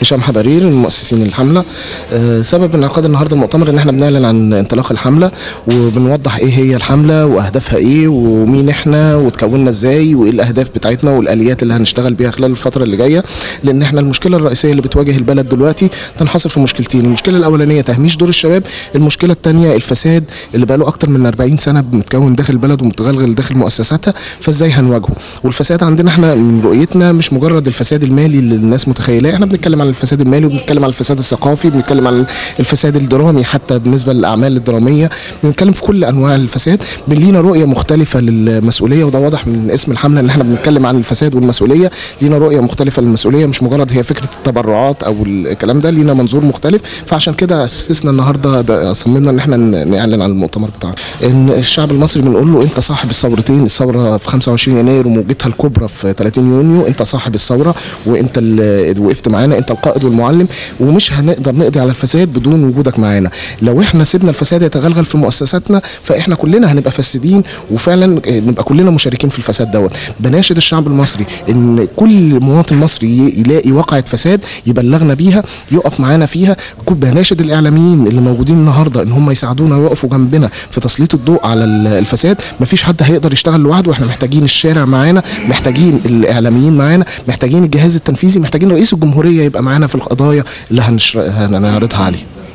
هشام حبرير من مؤسسين الحمله آه، سبب انعقاد النهارده المؤتمر ان احنا بنعلن عن انطلاق الحمله وبنوضح ايه هي الحمله واهدافها ايه ومين احنا وتكوننا ازاي وايه الاهداف بتاعتنا والاليات اللي هنشتغل بيها خلال الفتره اللي جايه لان احنا المشكله الرئيسيه اللي بتواجه البلد دلوقتي تنحصر في مشكلتين المشكله الاولانيه تهميش دور الشباب المشكله الثانيه الفساد اللي بقاله اكتر من 40 سنه متكون داخل البلد ومتغلغل داخل مؤسساتها فازاي هنواجهه والفساد عندنا احنا من رؤيتنا مش مجرد الفساد المالي اللي الناس متخيلاه احنا بنتكلم عن الفساد المالي وبنتكلم عن الفساد الثقافي بنتكلم عن الفساد الدرامي حتى بالنسبه للاعمال الدراميه بنتكلم في كل انواع الفساد لينا رؤيه مختلفه للمسؤوليه وده واضح من اسم الحمله ان احنا بنتكلم عن الفساد والمسؤوليه لينا رؤيه مختلفه للمسؤوليه مش مجرد هي فكره التبرعات او الكلام ده لينا منظور مختلف فعشان كده اسسنا النهارده ده- صممنا ان احنا ن- نعلن عن المؤتمر بتاعنا ان الشعب المصري بنقول له انت صاحب الثورتين الثوره في 25 يناير وموجتها الكبرى في 30 يونيو انت صاحب الثوره وانت اللي وقفت معانا انت القائد والمعلم ومش هنقدر نقضي على الفساد بدون وجودك معانا لو احنا سيبنا الفساد يتغلغل في مؤسساتنا فاحنا كلنا هنبقى فاسدين وفعلا نبقى كلنا مشاركين في الفساد دوت بناشد الشعب المصري ان كل مواطن مصري ي- يلاقي واقعة فساد يبلغنا بيها يقف معانا فيها كنت بناشد الاعلاميين اللي موجودين النهارده ان هم يساعدونا ويقفوا جنبنا في تسليط الضوء على ال- الفساد مفيش حد هيقدر يشتغل لوحده احنا محتاجين الشارع معانا محتاجين الاعلاميين معانا محتاجين الجهاز التنفيذي محتاجين رئيس الجمهوريه يبقى معانا في القضايا اللي هنشر... هنعرضها عليه